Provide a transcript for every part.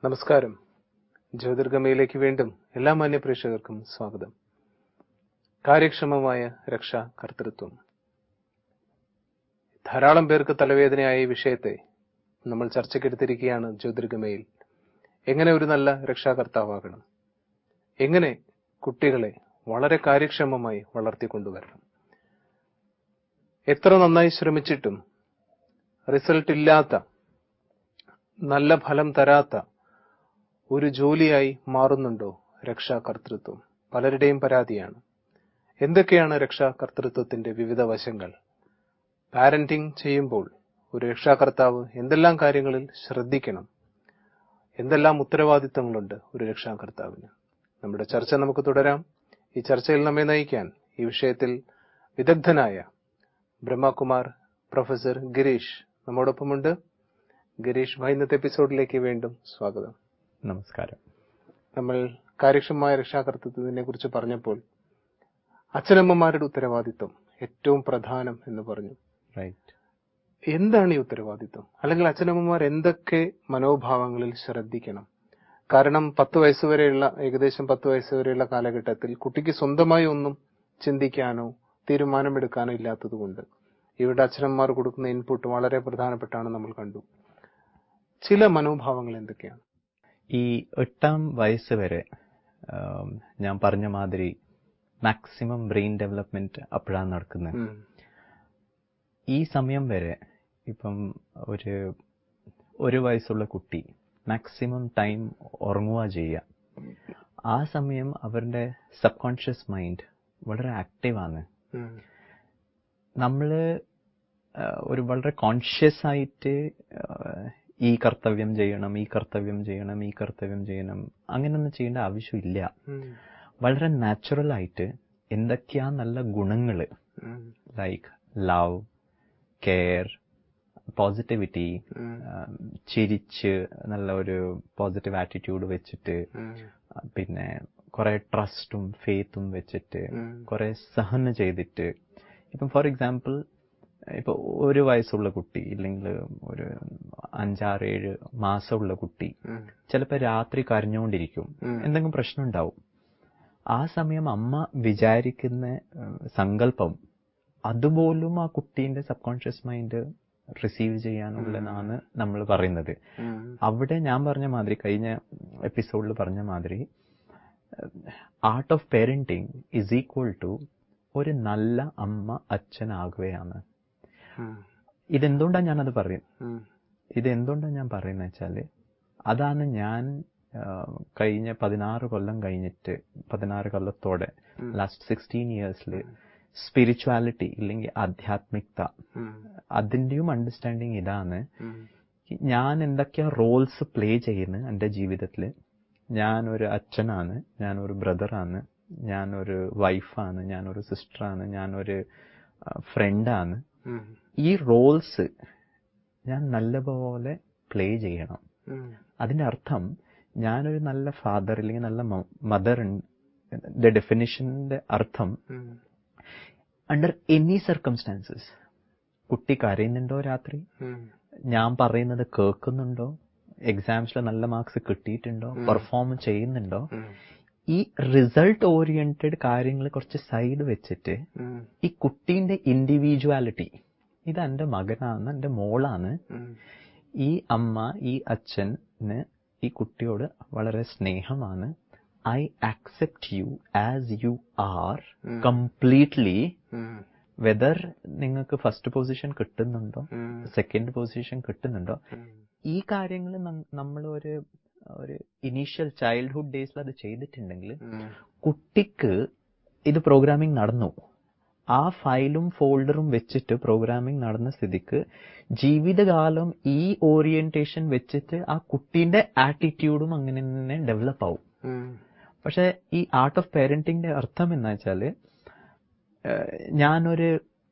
നമസ്കാരം ജ്യോതിർഗമയിലേക്ക് വീണ്ടും എല്ലാ മാന്യ പ്രേക്ഷകർക്കും സ്വാഗതം കാര്യക്ഷമമായ രക്ഷാ കർത്തൃത്വം ധാരാളം പേർക്ക് തലവേദനയായ ഈ വിഷയത്തെ നമ്മൾ ചർച്ചയ്ക്കെടുത്തിരിക്കുകയാണ് ജ്യോതിർഗമയിൽ എങ്ങനെ ഒരു നല്ല രക്ഷാകർത്താവാകണം എങ്ങനെ കുട്ടികളെ വളരെ കാര്യക്ഷമമായി വളർത്തിക്കൊണ്ടുവരണം എത്ര നന്നായി ശ്രമിച്ചിട്ടും റിസൾട്ട് ഇല്ലാത്ത നല്ല ഫലം തരാത്ത ഒരു ജോലിയായി മാറുന്നുണ്ടോ രക്ഷാകർത്തൃത്വം പലരുടെയും പരാതിയാണ് എന്തൊക്കെയാണ് രക്ഷാകർത്തൃത്വത്തിന്റെ വിവിധ വശങ്ങൾ പാരന്റിംഗ് ചെയ്യുമ്പോൾ ഒരു രക്ഷാകർത്താവ് എന്തെല്ലാം കാര്യങ്ങളിൽ ശ്രദ്ധിക്കണം എന്തെല്ലാം ഉത്തരവാദിത്തങ്ങളുണ്ട് ഒരു രക്ഷാകർത്താവിന് നമ്മുടെ ചർച്ച നമുക്ക് തുടരാം ഈ ചർച്ചയിൽ നമ്മെ നയിക്കാൻ ഈ വിഷയത്തിൽ വിദഗ്ധനായ ബ്രഹ്മകുമാർ പ്രൊഫസർ ഗിരീഷ് നമ്മോടൊപ്പമുണ്ട് ഗിരീഷ് ഭായ് ഇന്നത്തെ എപ്പിസോഡിലേക്ക് വീണ്ടും സ്വാഗതം നമസ്കാരം നമ്മൾ കാര്യക്ഷമമായ രക്ഷാകർത്തൃത്വത്തിനെ കുറിച്ച് പറഞ്ഞപ്പോൾ അച്ഛനമ്മമാരുടെ ഉത്തരവാദിത്വം ഏറ്റവും പ്രധാനം എന്ന് പറഞ്ഞു റൈറ്റ് എന്താണ് ഈ ഉത്തരവാദിത്വം അല്ലെങ്കിൽ അച്ഛനമ്മമാർ എന്തൊക്കെ മനോഭാവങ്ങളിൽ ശ്രദ്ധിക്കണം കാരണം പത്ത് വയസ്സുവരെയുള്ള ഏകദേശം പത്ത് വയസ്സുവരെയുള്ള കാലഘട്ടത്തിൽ കുട്ടിക്ക് സ്വന്തമായി ഒന്നും ചിന്തിക്കാനോ തീരുമാനമെടുക്കാനോ ഇല്ലാത്തതുകൊണ്ട് ഇവിടെ അച്ഛനമ്മമാർ കൊടുക്കുന്ന ഇൻപുട്ട് വളരെ പ്രധാനപ്പെട്ടാണ് നമ്മൾ കണ്ടു ചില മനോഭാവങ്ങൾ എന്തൊക്കെയാണ് ഈ എട്ടാം വയസ്സ് വരെ ആം, ഞാൻ പറഞ്ഞ മാതിരി മാക്സിമം ബ്രെയിൻ ഡെവലപ്മെന്റ് അപ്പോഴാണ് നടക്കുന്നത് ഉം. ഈ സമയം വരെ ഇപ്പം ഒരു ഒരു വയസ്സുള്ള കുട്ടി മാക്സിമം ടൈം ഉറങ്ങുക ചെയ്യുക ആ സമയം അവരുടെ സബ് കോൺഷ്യസ് മൈൻഡ് വളരെ ആക്റ്റീവാണ് ഉം. നമ്മൾ ഒരു വളരെ കോൺഷ്യസ് ആയിട്ട് ആ, ഈ കർത്തവ്യം ചെയ്യണം ഈ കർത്തവ്യം ചെയ്യണം ഈ കർത്തവ്യം ചെയ്യണം അങ്ങനെയൊന്നും ചെയ്യേണ്ട ആവശ്യമില്ല ഉം. വളരെ നാച്ചുറൽ ആയിട്ട് എന്തൊക്കെയാ നല്ല ഗുണങ്ങൾ ഉം. ലൈക്ക് ലവ് കെയർ പോസിറ്റിവിറ്റി ഉം. ചിരിച്ച് നല്ല ഒരു പോസിറ്റീവ് ആറ്റിറ്റ്യൂഡ് വെച്ചിട്ട് ഉം. ആ, പിന്നെ കുറെ ട്രസ്റ്റും ഫെയ്ത്തും വെച്ചിട്ട് ഉം. കുറെ സഹന ചെയ്തിട്ട് ഇപ്പം ഫോർ എക്സാമ്പിൾ ഇപ്പൊ ഒരു വയസ്സുള്ള കുട്ടി ഇല്ലെങ്കിൽ ഒരു അഞ്ചാറ് ഏഴ് മാസമുള്ള കുട്ടി ഉം. ചിലപ്പോൾ രാത്രി കരഞ്ഞുകൊണ്ടിരിക്കും ഉം. എന്തെങ്കിലും പ്രശ്നം ഉണ്ടാവും ആ സമയം അമ്മ വിചാരിക്കുന്ന ഏഹ്, സങ്കല്പം അതുപോലും ആ കുട്ടീന്റെ സബ് കോൺഷ്യസ് മൈൻഡ് റിസീവ് ചെയ്യാനുള്ളതാണ് നമ്മൾ പറയുന്നത് ഉം. അവിടെ ഞാൻ പറഞ്ഞ മാതിരി കഴിഞ്ഞ എപ്പിസോഡിൽ പറഞ്ഞ മാതിരി art of parenting is equal to ഒരു നല്ല അമ്മ അച്ഛനാകുകയാണ് ഉം. ഇതെന്തുകൊണ്ടാണ് ഞാനത് പറയും ഉം. ഇതെന്തുകൊണ്ടാണ് ഞാൻ പറയുന്നത് വെച്ചാൽ അതാണ് ഞാൻ ആ, കഴിഞ്ഞ പതിനാറ് കൊല്ലം കഴിഞ്ഞിട്ട് പതിനാറ് കൊല്ലത്തോടെ ഉം. ലാസ്റ്റ് സിക്സ്റ്റീൻ ഇയേഴ്സിൽ സ്പിരിച്വാലിറ്റി ഇല്ലെങ്കിൽ ആധ്യാത്മികത ഉം. അതിൻ്റെയും അണ്ടർസ്റ്റാൻഡിങ് ഇതാണ് ഉം. ഞാൻ എന്തൊക്കെയാ റോൾസ് പ്ലേ ചെയ്യുന്നത് എൻ്റെ ജീവിതത്തിൽ ഞാനൊരു അച്ഛനാണ് ഞാനൊരു ബ്രദറാണ് ഞാനൊരു വൈഫാണ് ഞാനൊരു സിസ്റ്ററാണ് ഞാനൊരു ഫ്രണ്ടാണ് ഉം. ഈ റോൾസ് ഞാൻ നല്ലപോലെ പ്ലേ ചെയ്യണം ഉം. അതിന്റെ അർത്ഥം ഞാനൊരു നല്ല ഫാദർ അല്ലെങ്കിൽ നല്ല മദർ ഡെഫിനിഷന്റെ അർത്ഥം ഉം. അണ്ടർ എനി സർക്കംസ്റ്റാൻസസ് കുട്ടി കരയുന്നുണ്ടോ രാത്രി ഉം. ഞാൻ പറയുന്നത് കേൾക്കുന്നുണ്ടോ എക്സാംസിൽ നല്ല മാർക്സ് കിട്ടിയിട്ടുണ്ടോ പെർഫോം ചെയ്യുന്നുണ്ടോ ഉം. ഈ റിസൾട്ട് ഓറിയന്റഡ് കാര്യങ്ങൾ കുറച്ച് സൈഡ് വെച്ചിട്ട് ഉം. ഈ കുട്ടീന്റെ ഇൻഡിവിജ്വാലിറ്റി ഇത് എൻ്റെ മകനാണ് എൻ്റെ മോളാണ് ഉം. ഈ അമ്മ ഈ അച്ഛന് ഈ കുട്ടിയോട് വളരെ സ്നേഹമാണ് I accept you as you are ഉം. കംപ്ലീറ്റ്ലി ഉം. വെദർ നിങ്ങൾക്ക് ഫസ്റ്റ് പൊസിഷൻ കിട്ടുന്നുണ്ടോ ഉം. സെക്കൻഡ് പൊസിഷൻ കിട്ടുന്നുണ്ടോ ഉം. ഈ കാര്യങ്ങൾ നമ്മൾ ഒരു ഒരു ഇനീഷ്യൽ ചൈൽഡ്ഹുഡ് ഡേയ്സിൽ അത് ചെയ്തിട്ടുണ്ടെങ്കിൽ ഉം. കുട്ടിക്ക് ഇത് പ്രോഗ്രാമിംഗ് നടന്നു ആ ഫയലും ഫോൾഡറും വെച്ചിട്ട് പ്രോഗ്രാമിംഗ് നടന്ന സ്ഥിതിക്ക് ജീവിതകാലം ഈ ഓറിയന്റേഷൻ വെച്ചിട്ട് ആ കുട്ടീന്റെ ആറ്റിറ്റ്യൂഡും അങ്ങനെ തന്നെ ഡെവലപ്പ് ആവും ഉം. പക്ഷെ ഈ ആർട്ട് ഓഫ് പേരന്റിന്റെ അർത്ഥം എന്ന് വെച്ചാല് ഏഹ്, ഞാനൊരു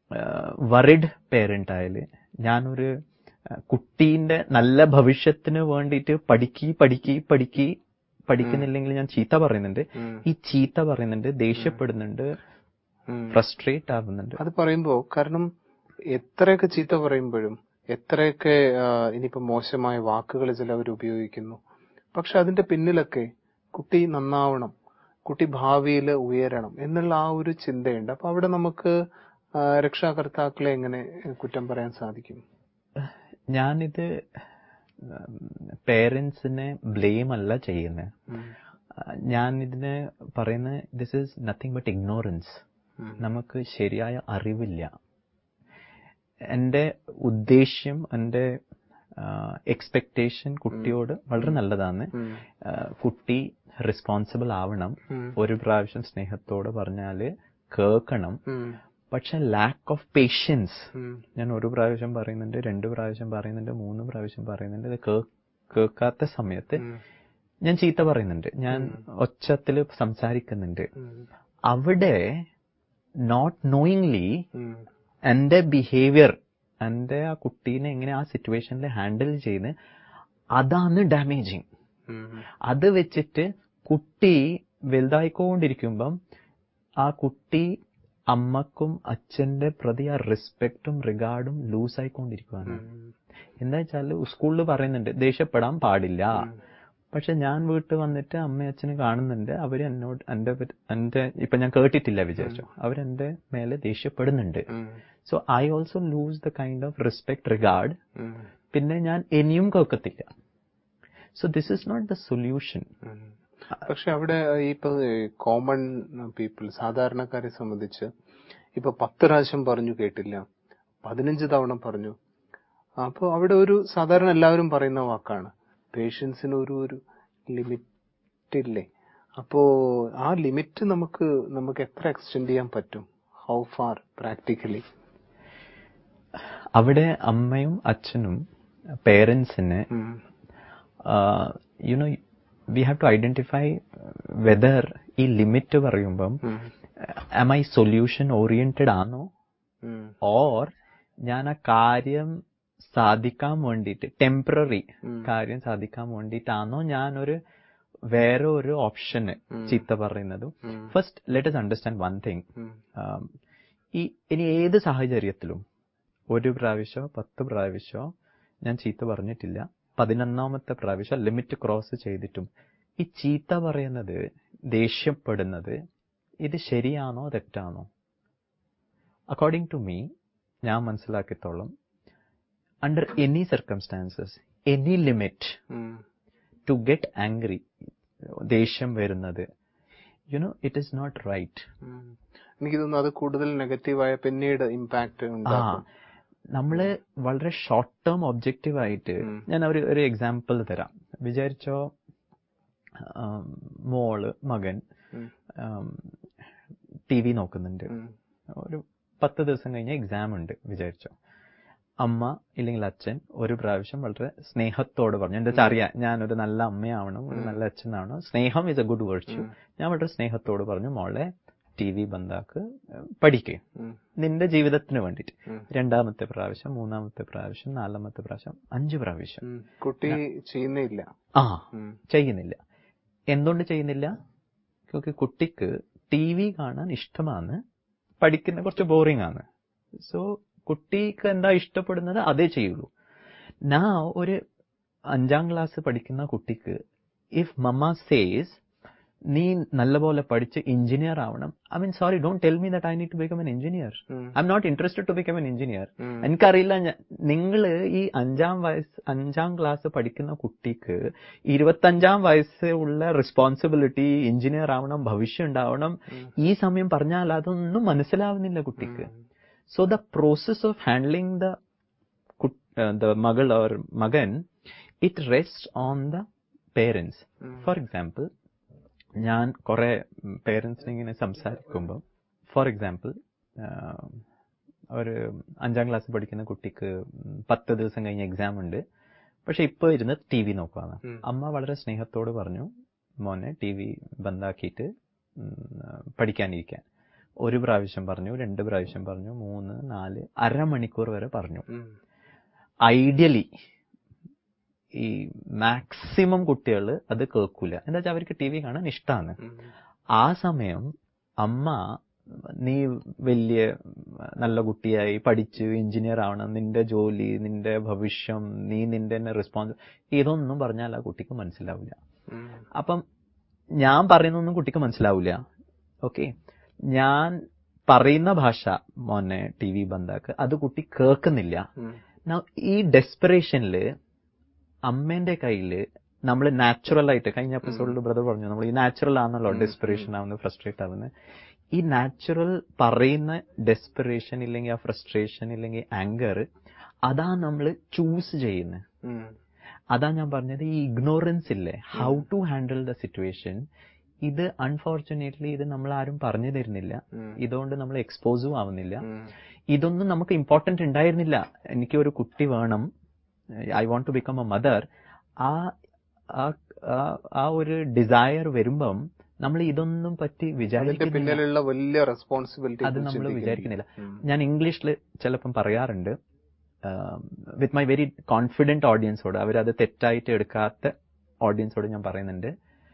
വറിഡ് പേരന്റ് ആയാല് ഞാനൊരു ഏഹ്, കുട്ടീന്റെ നല്ല ഭവിഷ്യത്തിന് വേണ്ടിയിട്ട് പഠിക്കി പഠിക്കി പഠിക്കി പഠിക്കുന്നില്ലെങ്കിൽ ഞാൻ ചീത്ത പറയുന്നുണ്ട് ഉം. ഈ ചീത്ത പറയുന്നുണ്ട് ദേഷ്യപ്പെടുന്നുണ്ട് ഉം. ഫ്രസ്ട്രേറ്റ് ആവുന്നുണ്ട് അത് പറയുമ്പോ കാരണം എത്രയൊക്കെ ചീത്ത പറയുമ്പോഴും എത്രയൊക്കെ ആ, ഇനിയിപ്പോ മോശമായ വാക്കുകൾ ചിലവർ ഉപയോഗിക്കുന്നു പക്ഷെ അതിന്റെ പിന്നിലൊക്കെ കുട്ടി നന്നാവണം കുട്ടി ഭാവിയിൽ ഉയരണം എന്നുള്ള ആ ഒരു ചിന്തയുണ്ട് അപ്പൊ അവിടെ നമുക്ക് ആ, രക്ഷാകർത്താക്കളെ എങ്ങനെ കുറ്റം പറയാൻ സാധിക്കും ഞാനിത് പേരൻസിനെ ബ്ലെയിം അല്ല ചെയ്യുന്നത് ഉം. ഞാൻ ഇതിനെ പറയുന്നത് this is nothing but ignorance ഉം. നമുക്ക് ശരിയായ അറിവില്ല എൻ്റെ ഉദ്ദേശ്യം എൻ്റെ എക്സ്പെക്ടേഷൻ കുട്ടിയോട് വളരെ നല്ലതാണ് ഉം. ആ, കുട്ടി റെസ്പോൺസിബിൾ ആവണം ഉം. ഒരു പ്രാവശ്യം സ്നേഹത്തോട് പറഞ്ഞാല് കേൾക്കണം ഉം. പക്ഷെ ലാക്ക് ഓഫ് പേഷ്യൻസ് ഉം. ഞാൻ ഒരു പ്രാവശ്യം പറയുന്നുണ്ട് രണ്ട് പ്രാവശ്യം പറയുന്നുണ്ട് മൂന്ന് പ്രാവശ്യം പറയുന്നുണ്ട് ഇത് കേ- കേൾക്കാത്ത സമയത്ത് ഉം. ഞാൻ ചീത്ത പറയുന്നുണ്ട് ഞാൻ ഒച്ചത്തിൽ സംസാരിക്കുന്നുണ്ട് ഉം. അവിടെ നോട്ട് നോയിങ്ലി ഉം. എന്റെ ബിഹേവിയർ എന്റെ ആ കുട്ടീനെ എങ്ങനെ ആ സിറ്റുവേഷനിൽ ഹാൻഡിൽ ചെയ്ത് അതാണ് ഡാമേജിങ് ഉം. അത് വെച്ചിട്ട് കുട്ടി വലുതായിക്കൊണ്ടിരിക്കുമ്പം ആ കുട്ടി അമ്മക്കും അച്ഛന്റെ പ്രതി ആ റെസ്പെക്റ്റും റിഗാർഡും ലൂസ് ആയിക്കൊണ്ടിരിക്കുകയാണ് ഉം. എന്താ വെച്ചാല് സ്കൂളിൽ പറയുന്നുണ്ട് ദേഷ്യപ്പെടാൻ പാടില്ല പക്ഷെ ഞാൻ വീട്ടിൽ വന്നിട്ട് അമ്മയും അച്ഛനും കാണുന്നുണ്ട് അവര് എന്നോട് എന്റെ പറ്റി- എന്റെ ഇപ്പൊ ഞാൻ കേട്ടിട്ടില്ല വിചാരിച്ചു അവരെന്റെ മേലെ ദേഷ്യപ്പെടുന്നുണ്ട് ഉം. So I also lose the kind of respect regard ഉം. പിന്നെ ഞാൻ ഇനിയും കേൾക്കത്തില്ല so this is not the solution ഉം. പക്ഷെ അവിടെ ഇപ്പൊ കോമൺ പീപ്പിൾ സാധാരണക്കാരെ സംബന്ധിച്ച് ഇപ്പൊ പത്ത് പ്രാവശ്യം പറഞ്ഞു കേട്ടില്ല പതിനഞ്ച് തവണ പറഞ്ഞു അപ്പൊ അവിടെ ഒരു സാധാരണ എല്ലാവരും പറയുന്ന വാക്കാണ് പേഷ്യൻസിന് ഒരു ഒരു ലിമിറ്റ് ഇല്ലേ അപ്പോ ആ ലിമിറ്റ് നമുക്ക് നമുക്ക് എത്ര എക്സ്റ്റെൻഡ് ചെയ്യാൻ പറ്റും ഹൗ ഫാർ പ്രാക്ടിക്കലി അവിടെ അമ്മയും അച്ഛനും പേരൻസിനെ you know we have to identify whether ഈ ലിമിറ്റ് പറയുമ്പം ആം ഐ സൊല്യൂഷൻ ഓറിയന്റഡ് ആണോ ഓർ ഞാൻ ആ കാര്യം സാധിക്കാൻ വേണ്ടിയിട്ട് ടെമ്പററി കാര്യം സാധിക്കാൻ വേണ്ടിയിട്ടാണോ ഞാനൊരു വേറെ ഒരു ഓപ്ഷന് ചീത്ത പറയുന്നതും first let us understand one thing ഈ ഇനി ഏത് സാഹചര്യത്തിലും ഒരു പ്രാവശ്യമോ പത്ത് പ്രാവശ്യമോ ഞാൻ ചീത്ത പറഞ്ഞിട്ടില്ല പതിനൊന്നാമത്തെ പ്രാവശ്യം ലിമിറ്റ് ക്രോസ് ചെയ്തിട്ടും ഈ ചീത്ത പറയുന്നത് ദേഷ്യപ്പെടുന്നത് ഇത് ശരിയാണോ തെറ്റാണോ അക്കോർഡിംഗ് ടു മീ ഞാൻ മനസ്സിലാക്കിത്തോളം under any circumstances any limit to get angry ദേഷ്യം വരുന്നത് you know it is not right എനിക്ക് തോന്നുന്നു അത് കൂടുതൽ നെഗറ്റീവായ പിന്നീട് ഇമ്പാക്ട് ആ ഉണ്ടാക്കും നമ്മള് വളരെ ഷോർട്ട് ടേം ഒബ്ജക്റ്റീവ് ആയിട്ട് ഉം. ഞാൻ ഒരു ഒരു എക്സാമ്പിൾ തരാം വിചാരിച്ചോ ആം, മോള് മകൻ ഉം. ടി വി നോക്കുന്നുണ്ട് ഉം. ഒരു പത്ത് ദിവസം കഴിഞ്ഞ് എക്സാം ഉണ്ട് വിചാരിച്ചോ അമ്മ ഇല്ലെങ്കിൽ അച്ഛൻ ഒരു പ്രാവശ്യം വളരെ സ്നേഹത്തോട് പറഞ്ഞു എന്താ വെച്ചാൽ അറിയാം ഞാനൊരു നല്ല അമ്മയാവണം ഒരു നല്ല അച്ഛനാവണം സ്നേഹം ഇസ് എ ഗുഡ് വേർച്യു ഞാൻ വളരെ സ്നേഹത്തോട് പറഞ്ഞു മോളെ ടി വി ബന്ധാക്ക് പഠിക്കേ ഉം. നിന്റെ ജീവിതത്തിന് വേണ്ടിയിട്ട് ഉം. രണ്ടാമത്തെ പ്രാവശ്യം മൂന്നാമത്തെ പ്രാവശ്യം നാലാമത്തെ പ്രാവശ്യം അഞ്ച് പ്രാവശ്യം ഉം. കുട്ടി ചെയ്യുന്നില്ല ആ ഉം. ചെയ്യുന്നില്ല എന്തുകൊണ്ട് ചെയ്യുന്നില്ല ക്യോക്ക് കുട്ടിക്ക് ടി വി കാണാൻ ഇഷ്ടമാണ് പഠിക്കുന്ന കുറച്ച് ബോറിംഗ് ആണ് സോ കുട്ടിക്ക് എന്താ ഇഷ്ടപ്പെടുന്നത് അതേ ചെയ്യുള്ളൂ നാ ഒരു അഞ്ചാം ക്ലാസ് പഠിക്കുന്ന കുട്ടിക്ക് ഇഫ് മമ്മ സേസ് നീ നല്ലപോലെ പഠിച്ച് എഞ്ചിനീയർ ആവണം I mean sorry don't tell me that I need to become an engineer ഉം. I am not interested to become an engineer ഉം. എനിക്കറിയില്ല നിങ്ങൾ ഈ അഞ്ചാം വയസ്സ് അഞ്ചാം ക്ലാസ് പഠിക്കുന്ന കുട്ടിക്ക് ഇരുപത്തഞ്ചാം വയസ്സ് ഉള്ള റെസ്പോൺസിബിലിറ്റി എഞ്ചിനീയർ ആവണം ഭവിഷ്യം ഉണ്ടാവണം ഈ സമയം പറഞ്ഞാൽ അതൊന്നും മനസ്സിലാവുന്നില്ല കുട്ടിക്ക് so the process of handling the the മകൾ ഓർ മകൻ it rest on the parents for example ഞാൻ കുറെ പേരൻസിനെ ഇങ്ങനെ സംസാരിക്കുമ്പോൾ ഫോർ എക്സാമ്പിൾ ഒരു അഞ്ചാം ക്ലാസ് പഠിക്കുന്ന കുട്ടിക്ക് ഉം, പത്ത് ദിവസം കഴിഞ്ഞ് എക്സാം ഉണ്ട് പക്ഷെ ഇപ്പൊ ഇരുന്ന് ടി വി നോക്കുവാണ് ഉം. അമ്മ വളരെ സ്നേഹത്തോട് പറഞ്ഞു മോനെ ടി വി ബന്ധാക്കിയിട്ട് ഉം, പഠിക്കാനിരിക്കാൻ ഒരു പ്രാവശ്യം പറഞ്ഞു രണ്ട് പ്രാവശ്യം പറഞ്ഞു മൂന്ന് നാല് അരമണിക്കൂർ വരെ പറഞ്ഞു ഉം. ഐഡിയലി ഈ മാക്സിമം കുട്ടികൾ അത് കേൾക്കൂല എന്താ വെച്ചാൽ അവർക്ക് ടി വി കാണാൻ ഇഷ്ടമാണ് ഉം. ആ സമയം അമ്മ നീ വലിയ നല്ല കുട്ടിയായി പഠിച്ച് എഞ്ചിനീയർ ആവണം നിന്റെ ജോലി നിന്റെ ഭവിഷ്യം നീ നിന്റെ തന്നെ റെസ്പോൺസ് ഇതൊന്നും പറഞ്ഞാൽ ആ കുട്ടിക്ക് മനസ്സിലാവില്ല ഉം. അപ്പം ഞാൻ പറയുന്നൊന്നും കുട്ടിക്ക് മനസ്സിലാവില്ല ഓക്കെ ഞാൻ പറയുന്ന ഭാഷ മോനെ ടി വി ബന്ധാക്ക് അത് കുട്ടി കേൾക്കുന്നില്ല ഉം. Now, ഈ ഡെസ്പിറേഷനിൽ അമ്മേന്റെ കയ്യിൽ നമ്മൾ നാച്ചുറൽ ആയിട്ട് കഴിഞ്ഞ എപ്പിസോഡിൽ ബ്രദർ പറഞ്ഞു നമ്മൾ ഈ നാച്ചുറൽ ആണല്ലോ ഉം, ഡെസ്പിറേഷൻ ആവുന്നത് ഫ്രസ്ട്രേറ്റ് ആവുന്നത് ഈ നാച്ചുറൽ പറയുന്ന ഡെസ്പിറേഷൻ ഇല്ലെങ്കിൽ ആ ഫ്രസ്ട്രേഷൻ ഇല്ലെങ്കിൽ ആങ്കർ അതാ നമ്മൾ ചൂസ് ചെയ്യുന്നത് ഉം. അതാ ഞാൻ പറഞ്ഞത് ഈ ഇഗ്നോറൻസ് ഇല്ലേ how to handle the situation ഇത് അൺഫോർച്ചുനേറ്റ്ലി ഇത് നമ്മൾ ആരും പറഞ്ഞു തരുന്നില്ല ഉം. ഇതുകൊണ്ട് നമ്മൾ എക്സ്പോസും ആവുന്നില്ല ഉം. ഇതൊന്നും നമുക്ക് ഇമ്പോർട്ടന്റ് ഉണ്ടായിരുന്നില്ല എനിക്ക് ഒരു കുട്ടി വേണം I want to become a mother ആ ആ- ആ- ആ ഒരു ഡിസയർ വരുമ്പം നമ്മൾ ഇതൊന്നും പറ്റി അതിന്റെ വിചാരിക്കുന്നില്ല പിന്നിലുള്ള വലിയ റെസ്പോൺസിബിലിറ്റി അത് നമ്മൾ വിചാരിക്കുന്നില്ല ഞാൻ ഇംഗ്ലീഷിൽ ചിലപ്പം പറയാറുണ്ട് വിത്ത് മൈ വെരി കോൺഫിഡന്റ് ഓഡിയൻസോട് അവരത് തെറ്റായിട്ട് എടുക്കാത്ത ഓഡിയൻസോട് ഞാൻ പറയുന്നുണ്ട്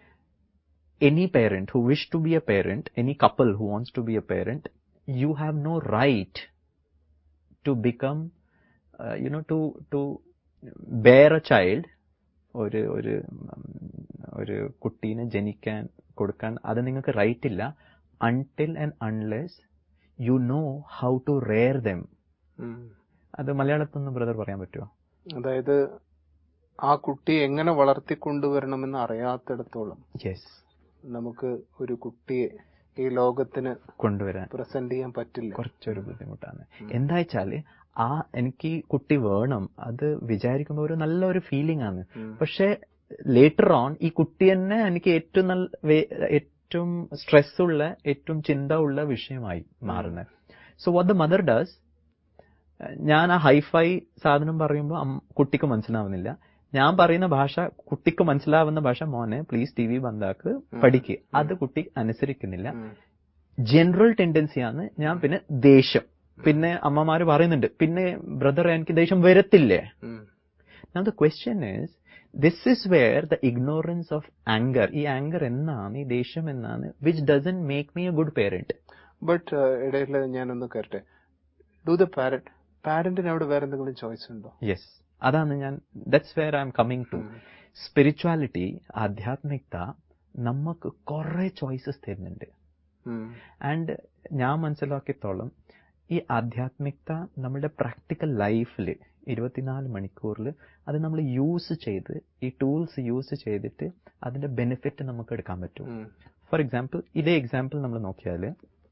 any parent who wish to be a parent any couple who wants to be a parent you have no right to become, uh, you know, to to bear a child ഒരു ഒരു ഉം, ഒരു കുട്ടീനെ ജനിക്കാൻ കൊടുക്കാൻ അത് നിങ്ങൾക്ക് റൈറ്റ് ഇല്ല until and unless you know how to rear them അത് മലയാളത്തിൽ നിന്ന് ബ്രദർ പറയാൻ പറ്റുമോ അതായത് ആ കുട്ടിയെ എങ്ങനെ വളർത്തിക്കൊണ്ടുവരണമെന്ന് അറിയാത്തിടത്തോളം യെസ് നമുക്ക് ഒരു കുട്ടിയെ ഈ ലോകത്തിന് കൊണ്ടുവരാൻ പ്രസന്റ് ചെയ്യാൻ പറ്റില്ല കുറച്ചൊരു ബുദ്ധിമുട്ടാണ് എന്താ വെച്ചാല് ആ എനിക്ക് ഈ കുട്ടി വേണം അത് വിചാരിക്കുമ്പോൾ ഒരു നല്ലൊരു ഫീലിംഗ് ആണ് ഉം. പക്ഷെ ലേറ്റർ ഓൺ ഈ കുട്ടി തന്നെ എനിക്ക് ഏറ്റവും നല്ല വേ- ഏറ്റവും സ്ട്രെസ് ഉള്ള ഏറ്റവും ചിന്ത ഉള്ള വിഷയമായി മാറുന്നത് so what the mother does ഞാൻ ആ ഹൈഫൈ സാധനം പറയുമ്പോൾ അം- കുട്ടിക്ക് മനസ്സിലാവുന്നില്ല ഞാൻ പറയുന്ന ഭാഷ കുട്ടിക്ക് മനസ്സിലാവുന്ന ഭാഷ മോനെ പ്ലീസ് ടി വി ബന്ധാക്ക് പഠിക്ക് അത് കുട്ടി അനുസരിക്കുന്നില്ല ഉം. ജനറൽ ടെൻഡൻസിയാണ് ഞാൻ പിന്നെ ദേഷ്യം പിന്നെ അമ്മമാര് പറയുന്നുണ്ട് പിന്നെ ബ്രദർ എനിക്ക് ദേഷ്യം വരത്തില്ലേ ഉം. Now the question is, this is where the ignorance of anger, ഈ anger എന്നാണ് ഈ ദേഷ്യം എന്നാണ് which doesn't make me a good parent. But ഇടയിൽ ഞാനൊന്ന് കയറട്ടെ ഡു ദ പാരന്റ് പാരന്റിന് അവിടെ വേറെ എന്തെങ്കിലും ചോയ്സ് ഉണ്ടോ Yes. അതാണ് ഞാൻ that's where I'm coming to. Spirituality ആധ്യാത്മികത നമുക്ക് കുറെ ചോയ്സസ് തരുന്നുണ്ട് ഉം. ആൻഡ് ഞാൻ മനസ്സിലാക്കിയത്തോളം ഈ ആധ്യാത്മികത നമ്മുടെ പ്രാക്ടിക്കൽ ലൈഫിൽ ഇരുപത്തിനാല് മണിക്കൂറിൽ അത് നമ്മൾ യൂസ് ചെയ്ത് ഈ ടൂൾസ് യൂസ് ചെയ്തിട്ട് അതിന്റെ ബെനിഫിറ്റ് നമുക്ക് എടുക്കാൻ പറ്റും ഉം. ഫോർ എക്സാമ്പിൾ ഇതേ എക്സാമ്പിൾ നമ്മൾ നോക്കിയാൽ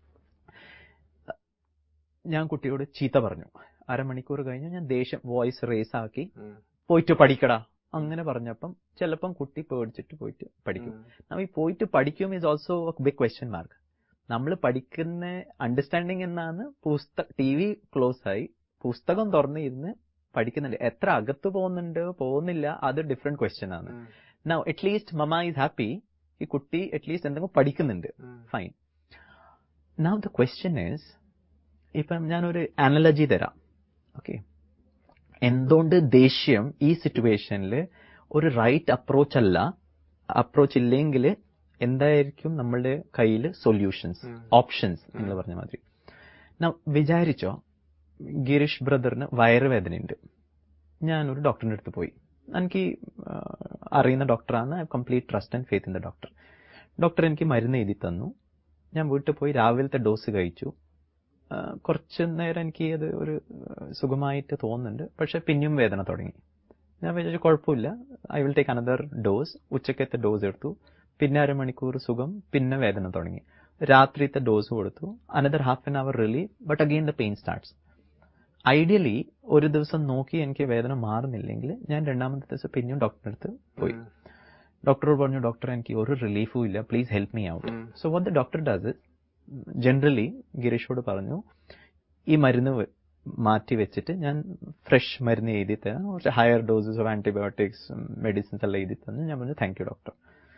ഞാൻ കുട്ടിയോട് ചീത്ത പറഞ്ഞു അരമണിക്കൂർ കഴിഞ്ഞ് ഞാൻ ദേഷ്യം വോയിസ് റേസ് ആക്കി ഉം. പോയിട്ട് പഠിക്കടാ അങ്ങനെ പറഞ്ഞപ്പം ചിലപ്പം കുട്ടി പേടിച്ചിട്ട് പോയിട്ട് പഠിക്കും ഉം. നമ്മ ഈ പോയിട്ട് പഠിക്കും is also big question mark നമ്മൾ പഠിക്കുന്ന അണ്ടർസ്റ്റാൻഡിങ് എന്നാണ് പുസ്തക ടി വി ക്ലോസ് ആയി പുസ്തകം തുറന്നിരുന്ന് പഠിക്കുന്നുണ്ട് എത്ര അകത്ത് പോകുന്നുണ്ട് പോകുന്നില്ല അത് ഡിഫറെന്റ് ക്വസ്റ്റ്യൻ ആണ് ഉം. Now at least mama is happy ഈ കുട്ടി അറ്റ്ലീസ്റ്റ് എന്തെങ്കിലും പഠിക്കുന്നുണ്ട് ഉം. Fine now the question is ഇപ്പം ഞാനൊരു അനലജി തരാം ഓക്കെ എന്തുകൊണ്ട് ദേഷ്യം ഈ സിറ്റുവേഷനിൽ ഒരു റൈറ്റ് അപ്രോച്ച് അല്ല അപ്രോച്ച് ഇല്ലെങ്കിൽ എന്തായിരിക്കും നമ്മളുടെ കയ്യിൽ സൊല്യൂഷൻസ് ഉം. ഓപ്ഷൻസ് നിങ്ങൾ പറഞ്ഞ മാതിരി Now, വിചാരിച്ചോ ഗിരീഷ് ബ്രദറിന് വയറുവേദനയുണ്ട് ഞാനൊരു ഡോക്ടറിന്റെ അടുത്ത് പോയി എനിക്ക് ആ, അറിയുന്ന ഡോക്ടറാണ് complete trust and faith in the doctor doctor എനിക്ക് മരുന്ന് എഴുതി തന്നു ഞാൻ വീട്ടിൽ പോയി രാവിലത്തെ ഡോസ് കഴിച്ചു ആ, കുറച്ച് നേരം എനിക്ക് അത് ഒരു ആ, സുഖമായിട്ട് തോന്നുന്നുണ്ട് പക്ഷെ പിന്നെയും വേദന തുടങ്ങി ഞാൻ വിചാരിച്ചു കുഴപ്പമില്ല I will take another dose ഉച്ചക്കത്തെ ഡോസ് എടുത്തു പിന്നെ അരമണിക്കൂർ സുഖം പിന്നെ വേദന തുടങ്ങി രാത്രിത്തെ ഡോസ് കൊടുത്തു another half an hour relieve but again the pain starts ideally ഒരു ദിവസം നോക്കി എനിക്ക് വേദന മാറുന്നില്ലെങ്കിൽ ഞാൻ രണ്ടാമത്തെ ദിവസം പിന്നെയും ഡോക്ടറിന്റെ അടുത്ത് പോയി ഉം. ഡോക്ടറോട് പറഞ്ഞു ഡോക്ടർ എനിക്ക് ഒരു റിലീഫും ഇല്ല പ്ലീസ് ഹെൽപ്പ് മീ ഔട്ട് ഉം. So what the doctor does generally ഗിരീഷോട് പറഞ്ഞു ഈ മരുന്ന് വെ- മാറ്റി വെച്ചിട്ട് ഞാൻ ഫ്രഷ് മരുന്ന് എഴുതി തരാം കുറച്ച് higher doses of antibiotics medicines എല്ലാം എഴുതി തന്നു ഞാൻ പറഞ്ഞു thank you doctor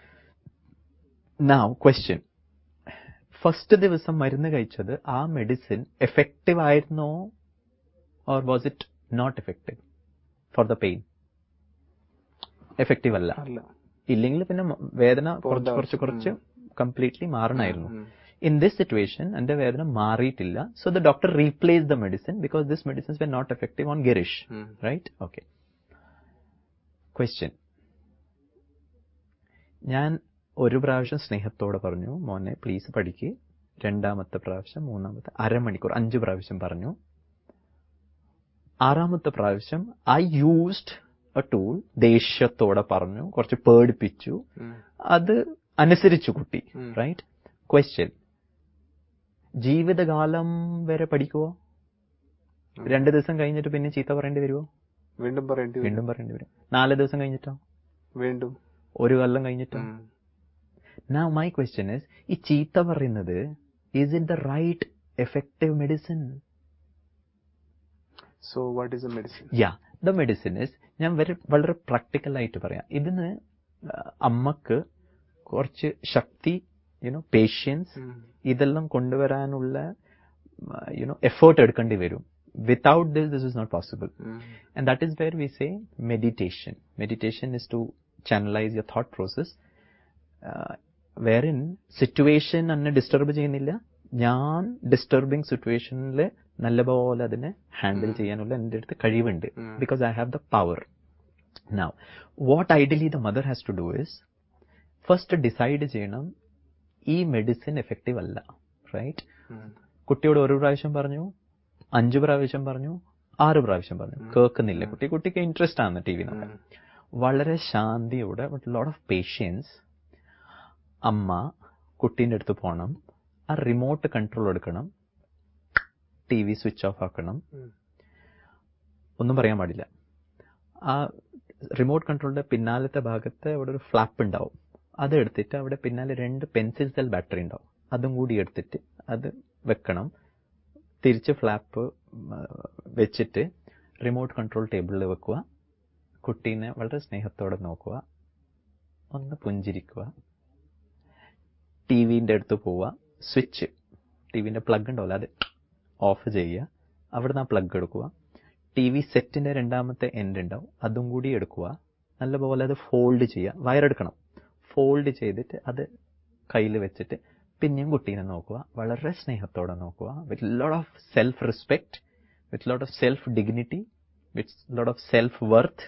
now question first ദിവസം മരുന്ന് കഴിച്ചത് ആ മെഡിസിൻ എഫക്റ്റീവ് ആയിരുന്നോ or was it not effective for the pain effective അല്ല അല്ല ഇല്ലെങ്കിൽ പിന്നെ മ- വേദന കുറച്ച് പോകേണ്ട കുറച്ച് കുറച്ച് ആവശ്യം. കംപ്ലീറ്റ്ലി മാറണമായിരുന്നു ഉം. ഇൻ ദിസ് സിറ്റുവേഷൻ എന്റെ വേദന മാറിയിട്ടില്ല so the doctor replace the medicine because this medicines were not effective on Girish ഉം. റൈറ്റ് ഓക്കെ ക്വസ്റ്റ്യൻ ഞാൻ ഒരു പ്രാവശ്യം സ്നേഹത്തോടെ പറഞ്ഞു മോനെ പ്ലീസ് പഠിക്ക് രണ്ടാമത്തെ പ്രാവശ്യം മൂന്നാമത്തെ അരമണിക്കൂർ അഞ്ച് പ്രാവശ്യം പറഞ്ഞു ആറാമത്തെ പ്രാവശ്യം ഐ യൂസ്ഡ് എ ടൂൾ ദേഷ്യത്തോടെ പറഞ്ഞു കുറച്ച് പേടിപ്പിച്ചു ഉം. അത് അനുസരിച്ചു കുട്ടി ഉം. റൈറ്റ് ക്വസ്റ്റ്യൻ ജീവിതകാലം വരെ പഠിക്കുവോ രണ്ട് ദിവസം കഴിഞ്ഞിട്ട് പിന്നെ ചീത്ത പറയേണ്ടി വരുമോ വീണ്ടും പറയേണ്ടി വരും വീണ്ടും പറയേണ്ടി വരും നാല് ദിവസം കഴിഞ്ഞിട്ടോ വീണ്ടും ഒരു കൊല്ലം കഴിഞ്ഞിട്ടോ ഉം. Now my question is, ഈ ചീത്ത പറയുന്നത് is it the right effective medicine? So what is a medicine Yeah, the medicine is, ഞാൻ വളരെ വളരെ പ്രാക്ടിക്കൽ ആയിട്ട് പറയാം ഇതിന് ആ, അമ്മക്ക് കുറച്ച് ശക്തി യുനോ പേഷ്യൻസ് ഇതെല്ലാം കൊണ്ടുവരാനുള്ള യുനോ എഫേർട്ട് എടുക്കേണ്ടി വരും without this this is not possible And that is where we say meditation. Meditation is to channelize your thought process. Uh, wherein situation എന്നെ ഡിസ്റ്റർബ് ചെയ്യുന്നില്ല ഞാൻ ഡിസ്റ്റർബിങ് സിറ്റുവേഷനിൽ നല്ലപോലെ അതിനെ ഹാൻഡിൽ ചെയ്യാനുള്ള എൻ്റെ അടുത്ത് കഴിവുണ്ട് Mm. Because I have the power now what ideally the mother has to do is first decide ചെയ്യണം ഈ മെഡിസിൻ എഫക്റ്റീവ് അല്ല റൈറ്റ് കുട്ടിയോട് ഒരു പ്രാവശ്യം പറഞ്ഞു അഞ്ചു പ്രാവശ്യം പറഞ്ഞു ആറ് പ്രാവശ്യം പറഞ്ഞു കേൾക്കുന്നില്ല കുട്ടി കുട്ടിക്ക് ഇൻട്രസ്റ്റ് ആണ് ടി വി നോക്കാൻ വളരെ ശാന്തിയോടെ വിത്ത് ലോട്ട് ഓഫ് പേഷ്യൻസ് അമ്മ കുട്ടീൻ്റെ അടുത്ത് പോകണം ആ റിമോട്ട് കൺട്രോൾ എടുക്കണം ടി വി സ്വിച്ച് ഓഫ് ആക്കണം ഒന്നും പറയാൻ പാടില്ല ആ റിമോട്ട് കൺട്രോളിന്റെ പിന്നാലത്തെ ഭാഗത്ത് അവിടെ ഒരു ഫ്ലാപ്പ് ഉണ്ടാവും അത് എടുത്തിട്ട് അവിടെ പിന്നാലെ രണ്ട് പെൻസിൽ സെൽ ബാറ്ററി ഉണ്ടാവും അതും കൂടി എടുത്തിട്ട് അത് വെക്കണം തിരിച്ച് ഫ്ലാപ്പ് വെച്ചിട്ട് റിമോട്ട് കൺട്രോൾ ടേബിളിൽ വെക്കുക കുട്ടീനെ വളരെ സ്നേഹത്തോടെ നോക്കുക ഒന്ന് പുഞ്ചിരിക്കുക ടി വിൻ്റെ അടുത്ത് പോവുക സ്വിച്ച് ടി വിൻ്റെ പ്ലഗ് ഉണ്ടാവില്ല അത് ഓഫ് ചെയ്യുക അവിടുന്ന് ആ പ്ലഗ് എടുക്കുക ടി വി സെറ്റിൻ്റെ രണ്ടാമത്തെ എൻഡ് ഉണ്ടാവും അതും കൂടി എടുക്കുക നല്ലപോലെ അത് ഫോൾഡ് ചെയ്യുക വയറെടുക്കണം ഫോൾഡ് ചെയ്തിട്ട് അത് കയ്യിൽ വെച്ചിട്ട് പിന്നെയും കുട്ടീനെ നോക്കുക വളരെ സ്നേഹത്തോടെ നോക്കുക with lot of self respect with lot of self dignity with lot of self worth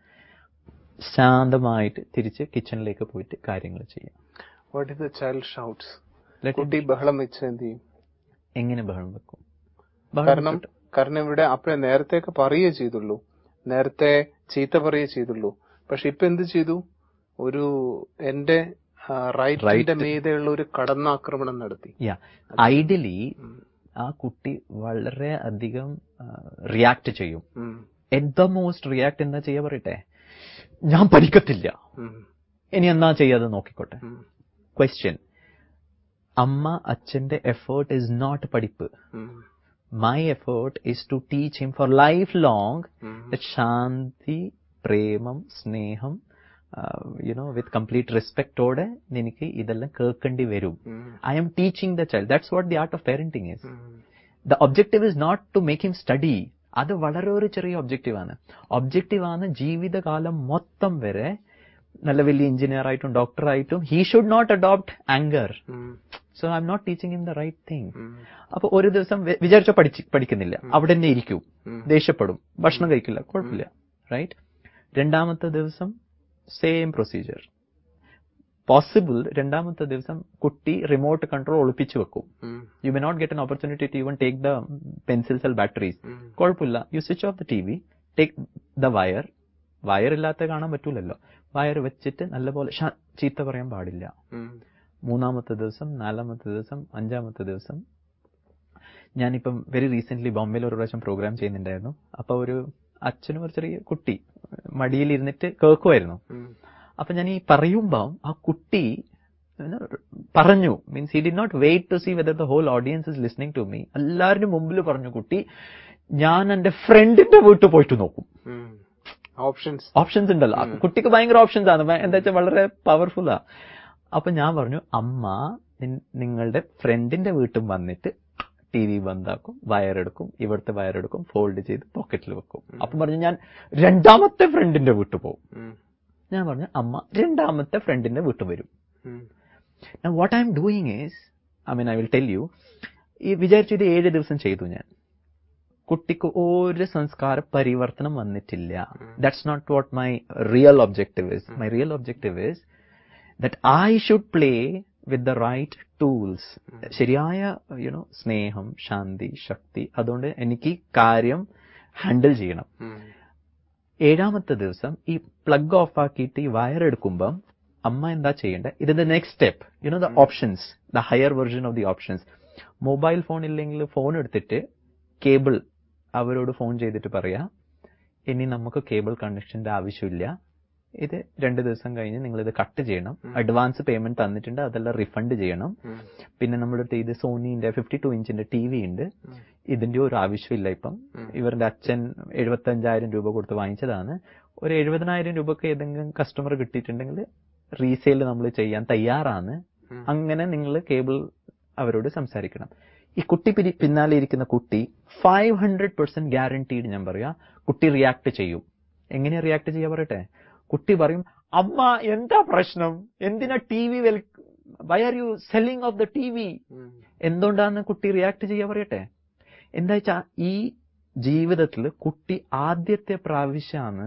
ശാന്തമായിട്ട് തിരിച്ച് കിച്ചണിലേക്ക് പോയിട്ട് കാര്യങ്ങൾ ചെയ്യാം what is the child shouts Let him- കുട്ടി ബഹളം വെച്ച് എന്ത് ചെയ്യും എങ്ങനെ ബഹളം വെക്കും ബഹളം കാരണം വെച്ചിട്ട് കാരണം ഇവിടെ അപ്പഴേ നേരത്തെയൊക്കെ പറയുകയേ ചെയ്തുള്ളൂ നേരത്തെ ചീത്ത പറയുകയേ ചെയ്തുള്ളൂ പക്ഷെ ഇപ്പൊ എന്ത് ചെയ്തു ഒരു എന്റെ റൈറ്റിന്റെ Right. മീതെയുള്ള ഒരു കടന്നാക്രമണം നടത്തി യാ ഐഡിയലി ഉം. ആ കുട്ടി വളരെ അധികം റിയാക്ട് ചെയ്യും ഉം. എറ്റ് ദ മോസ്റ്റ് റിയാക്ട് എന്താ ചെയ്യാ പറയട്ടെ ഞാൻ പഠിക്കത്തില്ല ഉം. ഇനി എന്നാ ചെയ്യാതെ നോക്കിക്കോട്ടെ ഉം. ക്വസ്റ്റ്യൻ അമ്മ അച്ഛന്റെ എഫേർട്ട് ഇസ് നോട്ട് പഠിപ്പ് ഉം. My effort is to teach him for life long ഉം. ശാന്തി പ്രേമം സ്നേഹം യുനോ വിത്ത് കംപ്ലീറ്റ് റെസ്പെക്റ്റോടെ നിനക്ക് ഇതെല്ലാം കേൾക്കേണ്ടി വരും ഉം. I am teaching the child that's what the art of parenting is ഉം. The objective is not to make him study അത് വളരെ ഒരു ചെറിയ ഒബ്ജക്റ്റീവ് ആണ് ഒബ്ജക്റ്റീവ് ആണ് ജീവിതകാലം മൊത്തം വരെ നല്ല വലിയ എഞ്ചിനീയർ ആയിട്ടും ഡോക്ടർ ആയിട്ടും he should not adopt anger ഉം. So I am not teaching in the right thing ഉം. അപ്പൊ ഒരു ദിവസം വി- വിചാരിച്ച പഠിച്ച് പഠിക്കുന്നില്ല അവിടെ തന്നെ ഇരിക്കും ഉം. ദേഷ്യപ്പെടും ഭക്ഷണം കഴിക്കില്ല കുഴപ്പമില്ല റൈറ്റ് രണ്ടാമത്തെ ദിവസം സെയിം പ്രൊസീജിയർ പോസിബിൾ രണ്ടാമത്തെ ദിവസം കുട്ടി റിമോട്ട് കൺട്രോൾ ഒളിപ്പിച്ചു വെക്കും ഉം. You may not get an opportunity to even take the pencil cell batteries ഉം. കുഴപ്പമില്ല you switch off the T V take the wire wire ഇല്ലാത്ത കാണാൻ പറ്റൂലല്ലോ വയർ വെച്ചിട്ട് നല്ലപോലെ ഷ- ചീത്ത പറയാൻ പാടില്ല ഉം. മൂന്നാമത്തെ ദിവസം നാലാമത്തെ ദിവസം അഞ്ചാമത്തെ ദിവസം ഞാനിപ്പം വെരി റീസെന്റ് ബോംബെയിൽ ഒരു പ്രാവശ്യം പ്രോഗ്രാം ചെയ്യുന്നുണ്ടായിരുന്നു അപ്പൊ ഒരു അച്ഛനും ഒരു ചെറിയ കുട്ടി മടിയിൽ ഇരുന്നിട്ട് കേൾക്കുമായിരുന്നു ഉം. അപ്പൊ ഞാൻ ഈ പറയുമ്പോൾ ആ കുട്ടി പറഞ്ഞു means he'd not wait to see whether the whole audience is listening to me എല്ലാവരുടെ മുമ്പിൽ പറഞ്ഞു കുട്ടി ഞാൻ എന്റെ ഫ്രണ്ടിന്റെ വീട്ടിൽ പോയിട്ട് നോക്കും ഉം. ഓപ്ഷൻസ് ഓപ്ഷൻസ് ഉണ്ടല്ലോ ആ കുട്ടിക്ക് ഭയങ്കര ഓപ്ഷൻസ് ആണ് ഭയ- എന്താ വെച്ചാൽ വളരെ പവർഫുള്ളാ അപ്പൊ ഞാൻ പറഞ്ഞു അമ്മ നിൻ- നിങ്ങളുടെ ഫ്രണ്ടിന്റെ വീട്ടിൽ വന്നിട്ട് ടി വി ബന്ധാക്കും വയറെടുക്കും ഇവിടുത്തെ വയറെടുക്കും ഫോൾഡ് ചെയ്ത് പോക്കറ്റിൽ വെക്കും അപ്പൊ പറഞ്ഞു ഞാൻ രണ്ടാമത്തെ ഫ്രണ്ടിന്റെ വീട്ടിൽ പോകും ഉം. ഞാൻ പറഞ്ഞു അമ്മ രണ്ടാമത്തെ ഫ്രണ്ടിന്റെ വീട്ടിൽ വരും ഉം. Now what I'm doing is I mean I will tell you ഈ വിചാരിച്ചു ഇത് ഏഴ് ദിവസം ചെയ്തു ഞാൻ കുട്ടിക്ക് ഒരു സംസ്കാര പരിവർത്തനം വന്നിട്ടില്ല that's not what my real objective is my real objective is that I should play with the right tools ശരിയായ യുനോ സ്നേഹം ശാന്തി ശക്തി അതുകൊണ്ട് എനിക്ക് കാര്യം ഹാൻഡിൽ ചെയ്യണം ഏഴാമത്തെ ദിവസം ഈ പ്ലഗ് ഓഫ് ആക്കിയിട്ട് ഈ വയർ എടുക്കുമ്പം അമ്മ എന്താ ചെയ്യേണ്ടത് ഇതിന്റെ next step you know the options the higher version of the options mobile phone ഇല്ലെങ്കിൽ ഫോൺ എടുത്തിട്ട് കേബിൾ അവരോട് ഫോൺ ചെയ്തിട്ട് പറയാ ഇനി നമുക്ക് കേബിൾ കണക്ഷന്റെ ആവശ്യമില്ല ഇത് രണ്ട് ദിവസം കഴിഞ്ഞ് നിങ്ങൾ ഇത് കട്ട് ചെയ്യണം അഡ്വാൻസ് പേയ്മെന്റ് തന്നിട്ടുണ്ട് അതെല്ലാം റിഫണ്ട് ചെയ്യണം പിന്നെ നമ്മുടെ അടുത്ത് ഇത് സോണിന്റെ ഫിഫ്റ്റി ടു ഇഞ്ചിന്റെ ടി വി ഉണ്ട് ഇതിന്റെ ഒരു ആവശ്യമില്ല ഇപ്പം ഇവരുടെ അച്ഛൻ എഴുപത്തി അഞ്ചായിരം രൂപ കൊടുത്ത് വാങ്ങിച്ചതാണ് ഒരു എഴുപതിനായിരം രൂപക്ക് ഏതെങ്കിലും കസ്റ്റമർ കിട്ടിയിട്ടുണ്ടെങ്കിൽ റീസെയിൽ നമ്മൾ ചെയ്യാൻ തയ്യാറാണ് അങ്ങനെ നിങ്ങൾ കേബിൾ അവരോട് സംസാരിക്കണം ഈ കുട്ടി പിരി- പിന്നാലെ ഇരിക്കുന്ന കുട്ടി ഫൈവ് ഹൺഡ്രഡ് പെർസെന്റ് ഗ്യാരണ്ടീഡ് ഞാൻ പറയാ കുട്ടി റിയാക്ട് ചെയ്യും എങ്ങനെയാ റിയാക്ട് ചെയ്യാ പറയട്ടെ കുട്ടി പറയും അമ്മ എന്താ പ്രശ്നം എന്തിനാ T V well why are you selling off the T V എന്തുകൊണ്ടാണ് കുട്ടി റിയാക്ട് ചെയ്യാ പറയട്ടെ എന്താ വെച്ചാ ഈ ജീവിതത്തിൽ കുട്ടി ആദ്യത്തെ പ്രാവശ്യമാണ്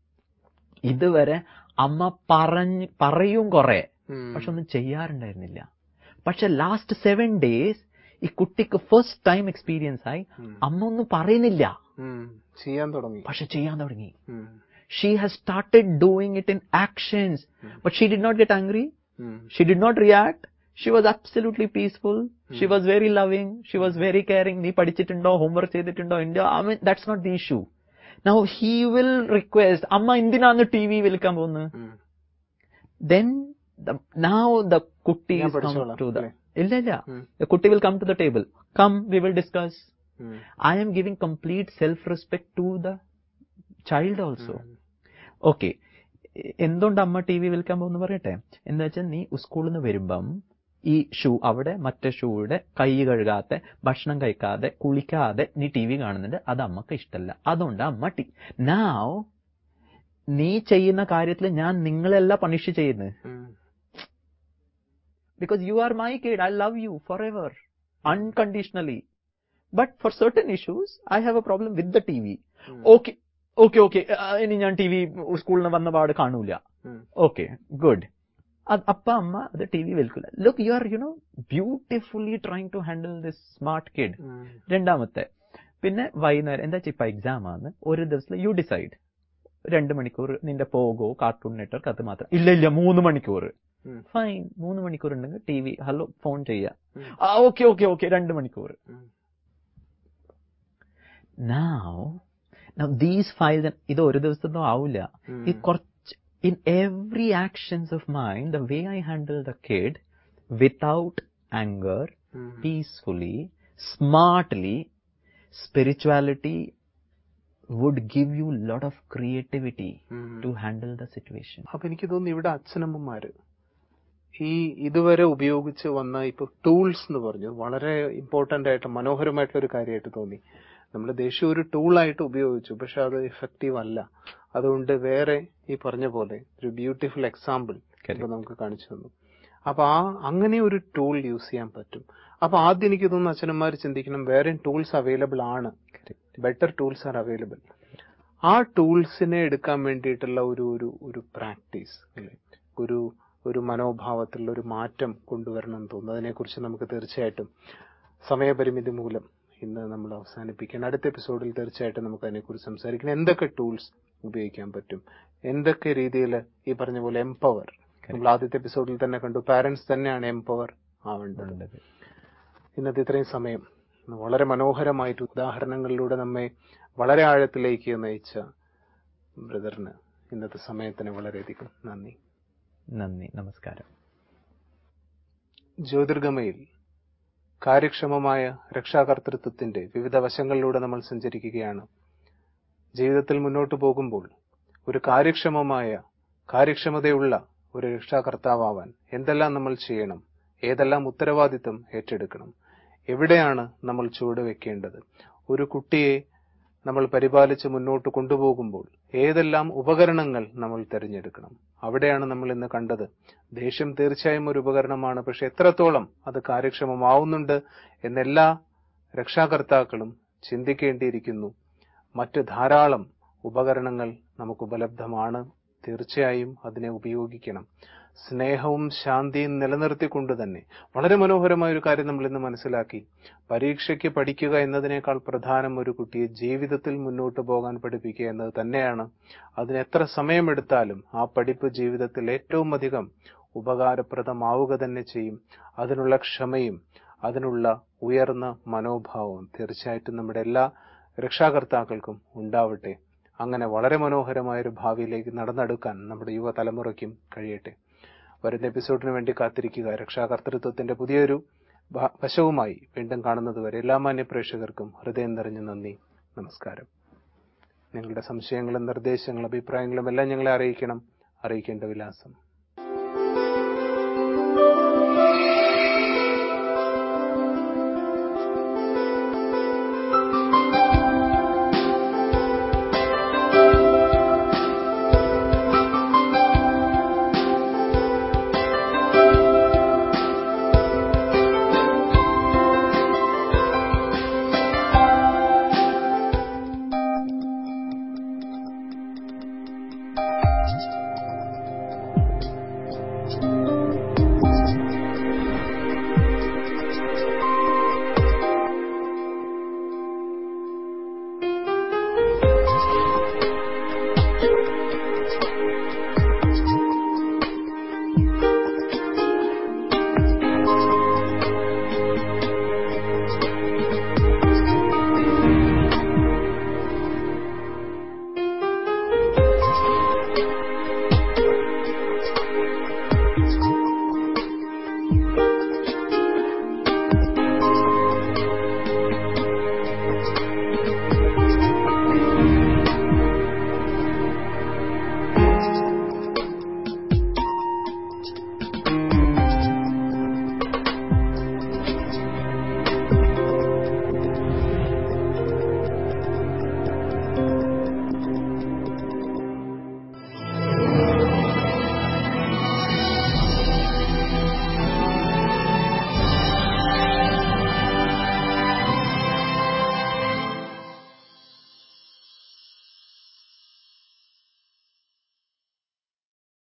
ഇതുവരെ അമ്മ പറഞ്ഞ് പറയും കുറെ പക്ഷെ ഒന്നും ചെയ്യാറുണ്ടായിരുന്നില്ല പക്ഷെ ലാസ്റ്റ് സെവൻ ഡേയ്സ് ഈ കുട്ടിക്ക് ഫസ്റ്റ് ടൈം എക്സ്പീരിയൻസ് ആയി അമ്മ ഒന്നും പറയുന്നില്ല ചെയ്യാൻ തുടങ്ങി പക്ഷെ ചെയ്യാൻ തുടങ്ങി um. She has started doing it in actions but she did not get angry um. She did not react. She was absolutely peaceful. She was very loving. She was very caring. നീ പഠിച്ചിട്ടുണ്ടോ homework ചെയ്തിട്ടുണ്ടോ ഇല്ല I mean that's not the issue now he will request അമ്മ എന്തിനാന്ന് T V വിൽക്കാൻ പോകുന്നത് ഉം. Then now the കുട്ടി ഞാൻ is come പഠിച്ചോളാം, to the അല്ലേ? ഇല്ല ഇല്ല ഉം. The കുട്ടി will come to the table come we will discuss um. I am giving complete self respect to the child also okay എന്തുകൊണ്ട് അമ്മ ടി വി വിൽക്കാൻ പോകുന്നു പറയട്ടെ എന്താ വെച്ചാൽ നീ സ്കൂളിൽ നിന്ന് വരുമ്പം ഈ ഷൂ അവിടെ മറ്റേ ഷൂയുടെ കൈ കഴുകാതെ ഭക്ഷണം കഴിക്കാതെ കുളിക്കാതെ നീ ടി വി കാണുന്നുണ്ട് അത് അമ്മക്ക് ഇഷ്ടമല്ല അതുകൊണ്ട് അമ്മ ടി നാവ് നീ ചെയ്യുന്ന കാര്യത്തിൽ ഞാൻ നിങ്ങളല്ല പണിഷ് ചെയ്യുന്നത് ഉം. because you are my kid. I love you forever, unconditionally. But for certain issues, I have a problem with the TV. ഉം. Okay, okay, okay. uh, ഇനി ഞാൻ ടി വി സ്കൂളിൽ നിന്ന് വന്ന പാട് കാണൂല ഉം. ഓക്കെ ഗുഡ് അപ്പ അമ്മ അത് ടി വി വിൽക്കില്ല look you are you know beautifully trying to handle this smart kid um. രണ്ടാമത്തെ പിന്നെ വൈകുന്നേരം എന്താ വെച്ചാൽ ഇപ്പൊ എക്സാം ആണ് ഒരു ദിവസം യു ഡിസൈഡ് രണ്ട് മണിക്കൂർ നിന്റെ പോകോ കാർട്ടൂൺ നെറ്റ്വർക്ക് അത് മാത്രം ഇല്ല ഇല്ല മൂന്ന് മണിക്കൂർ ഉം. ഫൈൻ മൂന്ന് മണിക്കൂർ ഉണ്ടെങ്കിൽ ടി വി ഹലോ ഫോൺ ചെയ്യാം ഉം. ആ ഓക്കെ ഓക്കെ ഓക്കെ രണ്ട് മണിക്കൂർ ഉം. now now these five ഇത് ഒരു ദിവസത്തൊന്നും ആവില്ല ഉം. ഈ കുറച്ച് in every actions of mind the way I handle the kid without anger um. peacefully, smartly, spirituality would give you a lot of creativity ഉം. to handle the situation. അപ്പൊ എനിക്ക് തോന്നുന്നു ഇവിടെ അച്ഛനമ്മമാര് ഈ ഇതുവരെ ഉപയോഗിച്ച് വന്ന ഇപ്പൊ ടൂൾസ് എന്ന് പറഞ്ഞു വളരെ ഇമ്പോർട്ടന്റ് ആയിട്ട് മനോഹരമായിട്ടുള്ള ഒരു കാര്യമായിട്ട് തോന്നി നമ്മൾ ദേഷ്യം ഒരു ടൂളായിട്ട് ഉപയോഗിച്ചു പക്ഷെ അത് ഇഫക്റ്റീവ് അല്ല അതുകൊണ്ട് വേറെ ഈ പറഞ്ഞ പോലെ ഒരു ബ്യൂട്ടിഫുൾ എക്സാമ്പിൾ ഇപ്പൊ നമുക്ക് കാണിച്ചു തന്നു അപ്പൊ ആ അങ്ങനെ ഒരു ടൂൾ യൂസ് ചെയ്യാൻ പറ്റും അപ്പൊ ആദ്യം എനിക്ക് തോന്നുന്നു അച്ഛനന്മാർ ചിന്തിക്കണം വേറെ ടൂൾസ് അവൈലബിൾ ആണ് ബെറ്റർ ടൂൾസ് ആർ അവൈലബിൾ ആ ടൂൾസിനെ എടുക്കാൻ വേണ്ടിയിട്ടുള്ള ഒരു ഒരു ഒരു പ്രാക്ടീസ് അല്ലെ ഒരു ഒരു മനോഭാവത്തിലുള്ള ഒരു മാറ്റം കൊണ്ടുവരണം എന്ന് തോന്നുന്നു അതിനെക്കുറിച്ച് നമുക്ക് തീർച്ചയായിട്ടും സമയപരിമിതി മൂലം ഇന്ന് നമ്മൾ അവസാനിപ്പിക്കണം അടുത്ത എപ്പിസോഡിൽ തീർച്ചയായിട്ടും നമുക്ക് അതിനെക്കുറിച്ച് സംസാരിക്കണം എന്തൊക്കെ ടൂൾസ് ഉപയോഗിക്കാൻ പറ്റും എന്തൊക്കെ രീതിയിൽ ഈ പറഞ്ഞ പോലെ എംപവർ നമ്മൾ ആദ്യത്തെ എപ്പിസോഡിൽ തന്നെ കണ്ടു പാരന്റ്സ് തന്നെയാണ് എംപവർ ആവേണ്ടത് ഇന്നത്തെ ഇത്രയും സമയം വളരെ മനോഹരമായിട്ട് ഉദാഹരണങ്ങളിലൂടെ നമ്മെ വളരെ ആഴത്തിലേക്ക് നയിച്ച ബ്രദറിന് ഇന്നത്തെ സമയത്തിന് വളരെയധികം നന്ദി നന്ദി നമസ്കാരം ജ്യോതിർഗമയിൽ കാര്യക്ഷമമായ രക്ഷാകർതൃത്വത്തിന്റെ വിവിധ വശങ്ങളിലൂടെ നമ്മൾ സഞ്ചരിക്കുകയാണ് ജീവിതത്തിൽ മുന്നോട്ട് പോകുമ്പോൾ ഒരു കാര്യക്ഷമമായ കാര്യക്ഷമതയുള്ള ഒരു രക്ഷാകർത്താവാൻ എന്തെല്ലാം നമ്മൾ ചെയ്യണം ഏതെല്ലാം ഉത്തരവാദിത്തം ഏറ്റെടുക്കണം എവിടെയാണ് നമ്മൾ ചുവട് വെക്കേണ്ടത് ഒരു കുട്ടിയെ നമ്മൾ പരിപാലിച്ച് മുന്നോട്ട് കൊണ്ടുപോകുമ്പോൾ ഏതെല്ലാം ഉപകരണങ്ങൾ നമ്മൾ തിരഞ്ഞെടുക്കണം അവിടെയാണ് നമ്മൾ ഇന്ന് കണ്ടത് ദേഷ്യം തീർച്ചയായും ഒരു ഉപകരണമാണ് പക്ഷെ എത്രത്തോളം അത് കാര്യക്ഷമമാവുന്നുണ്ട് എന്നെല്ലാ രക്ഷാകർത്താക്കളും ചിന്തിക്കേണ്ടിയിരിക്കുന്നു മറ്റ് ധാരാളം ഉപകരണങ്ങൾ നമുക്ക് ഉപലബ്ധമാണ് തീർച്ചയായും അതിനെ ഉപയോഗിക്കണം സ്നേഹവും ശാന്തിയും നിലനിർത്തിക്കൊണ്ട് തന്നെ വളരെ മനോഹരമായ ഒരു കാര്യം നമ്മൾ ഇന്ന് മനസ്സിലാക്കി പരീക്ഷയ്ക്ക് പഠിക്കുക എന്നതിനേക്കാൾ പ്രധാനം ഒരു കുട്ടിയെ ജീവിതത്തിൽ മുന്നോട്ട് പോകാൻ പഠിപ്പിക്കുക എന്നത് തന്നെയാണ് അതിന് എത്ര സമയമെടുത്താലും ആ പഠിപ്പ് ജീവിതത്തിൽ ഏറ്റവും അധികം ഉപകാരപ്രദമാവുക തന്നെ ചെയ്യും അതിനുള്ള ക്ഷമയും അതിനുള്ള ഉയർന്ന മനോഭാവവും തീർച്ചയായിട്ടും നമ്മുടെ എല്ലാ രക്ഷാകർത്താക്കൾക്കും ഉണ്ടാവട്ടെ അങ്ങനെ വളരെ മനോഹരമായ ഒരു ഭാവിയിലേക്ക് നടന്നെടുക്കാൻ നമ്മുടെ യുവതലമുറയ്ക്കും കഴിയട്ടെ വരുന്ന എപ്പിസോഡിന് വേണ്ടി കാത്തിരിക്കുക രക്ഷാകർത്തൃത്വത്തിന്റെ പുതിയൊരു ഭ- വശവുമായി വീണ്ടും കാണുന്നതുവരെ എല്ലാ മാന്യ പ്രേക്ഷകർക്കും ഹൃദയം നിറഞ്ഞ നന്ദി നമസ്കാരം നിങ്ങളുടെ സംശയങ്ങളും നിർദ്ദേശങ്ങളും അഭിപ്രായങ്ങളും എല്ലാം ഞങ്ങളെ അറിയിക്കണം അറിയിക്കേണ്ട വിലാസം Thank you.